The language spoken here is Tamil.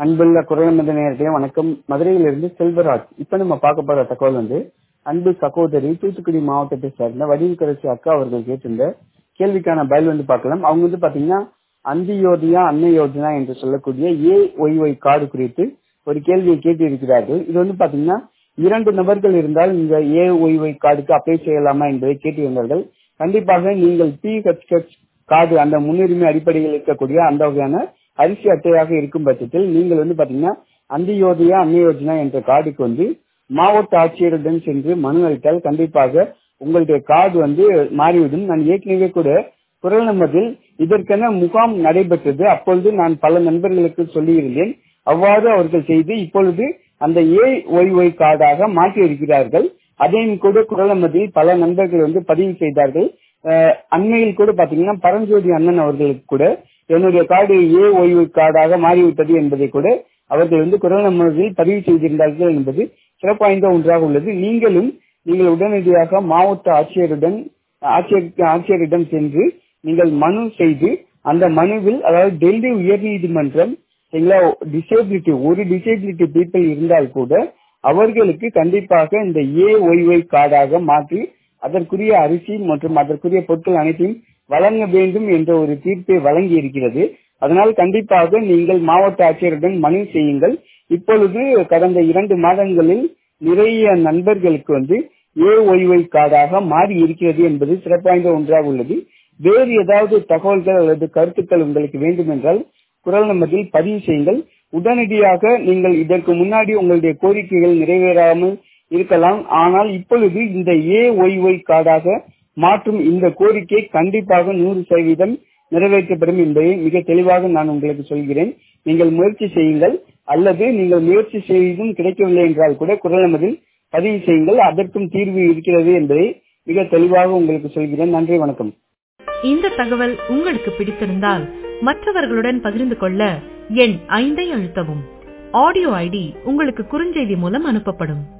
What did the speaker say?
அன்புள்ள குரலமந்த நேரத்தையும் வணக்கம் மதுரையிலிருந்து செல்வராஜ் இப்ப நம்ம பார்க்க போற தகவல் வந்து அன்பு சகோதரி தூத்துக்குடி மாவட்டத்தை சேர்ந்த வடிவுக்கரசி அக்கா அவர்கள் கேட்டிருந்த கேள்விக்கான பதில் வந்து பார்க்கலாம் அவங்க வந்து பாத்தீங்கன்னா அந்தியோதயா அன்ன யோஜனா என்று சொல்லக்கூடிய ஏ ஒய் ஒய் கார்டு குறித்து ஒரு கேள்வியை கேட்டு இருக்கிறார்கள் இது வந்து பாத்தீங்கன்னா இரண்டு நபர்கள் இருந்தால் இந்த ஏ ஒய் ஒய் கார்டுக்கு அப்ளை செய்யலாமா என்பதை கேட்டிருந்தார்கள் கண்டிப்பாக நீங்கள் பி ஹெச் கார்டு அந்த முன்னுரிமை அடிப்படையில் இருக்கக்கூடிய அந்த வகையான அரிசி அட்டையாக இருக்கும் பட்சத்தில் நீங்கள் வந்து பாத்தீங்கன்னா அந்தியோதயா அன்ன யோஜனா என்ற கார்டுக்கு வந்து மாவட்ட ஆட்சியருடன் சென்று மனு அளித்தால் கண்டிப்பாக உங்களுடைய கார்டு வந்து மாறிவிடும் நான் ஏற்கனவே கூட குரல் நம்பரில் இதற்கென முகாம் நடைபெற்றது அப்பொழுது நான் பல நண்பர்களுக்கு சொல்லியிருந்தேன் அவ்வாறு அவர்கள் செய்து இப்பொழுது அந்த ஏ ஒய் ஒய் கார்டாக மாற்றி இருக்கிறார்கள் அதையும் கூட குரல் நம்பரில் பல நண்பர்கள் வந்து பதிவு செய்தார்கள் அண்மையில் கூட பாத்தீங்கன்னா பரஞ்சோதி அண்ணன் அவர்களுக்கு கூட என்னுடைய கார்டு ஏ ஒய் ஒய் கார்டாக மாறிவிட்டது என்பதை கூட அவர்கள் வந்து குரல் நம்பரில் பதிவு செய்திருந்தார்கள் என்பது சிறப்பு வாய்ந்த ஒன்றாக உள்ளது நீங்களும் நீங்கள் உடனடியாக மாவட்ட ஆட்சியருடன் ஆட்சியருக்கு ஆட்சியரிடம் சென்று நீங்கள் மனு செய்து அந்த மனுவில் அதாவது டெல்லி உயர்நீதிமன்றம் சரிங்களா டிசேபிலிட்டி ஒரு டிசேபிலிட்டி பீப்புள் இருந்தால் கூட அவர்களுக்கு கண்டிப்பாக இந்த ஏ ஒய் ஒய் கார்டாக மாற்றி அதற்குரிய அரிசி மற்றும் அதற்குரிய பொருட்கள் அனைத்தையும் வழங்க வேண்டும் என்ற ஒரு தீர்ப்பை வழங்கி இருக்கிறது அதனால் கண்டிப்பாக நீங்கள் மாவட்ட ஆட்சியருடன் மனு செய்யுங்கள் இப்பொழுது கடந்த இரண்டு மாதங்களில் நிறைய நண்பர்களுக்கு வந்து ஏ ஒய் ஒய் கார்டாக மாறி இருக்கிறது என்பது சிறப்பாய்ந்த ஒன்றாக உள்ளது வேறு ஏதாவது தகவல்கள் அல்லது கருத்துக்கள் உங்களுக்கு வேண்டும் என்றால் குரல் நம்பரில் பதிவு செய்யுங்கள் உடனடியாக நீங்கள் இதற்கு முன்னாடி உங்களுடைய கோரிக்கைகள் நிறைவேறாமல் இருக்கலாம் ஆனால் இப்பொழுது இந்த ஏ ஒய் ஒய் கார்டாக மாற்றும் இந்த கோரிக்கை கண்டிப்பாக நூறு சதவீதம் நிறைவேற்றப்படும் என்பதை மிக தெளிவாக நான் உங்களுக்கு சொல்கிறேன் நீங்கள் முயற்சி செய்யுங்கள் அல்லது நீங்கள் முயற்சி செய்தும் கிடைக்கவில்லை என்றால் கூட குரல் நம்பரில் பதிவு செய்யுங்கள் அதற்கும் தீர்வு இருக்கிறது என்பதை மிக தெளிவாக உங்களுக்கு சொல்கிறேன் நன்றி வணக்கம் இந்த தகவல் உங்களுக்கு பிடித்திருந்தால் மற்றவர்களுடன் பகிர்ந்து கொள்ள எண் ஐந்தை அழுத்தவும் ஆடியோ ஐடி உங்களுக்கு குறுஞ்செய்தி மூலம் அனுப்பப்படும்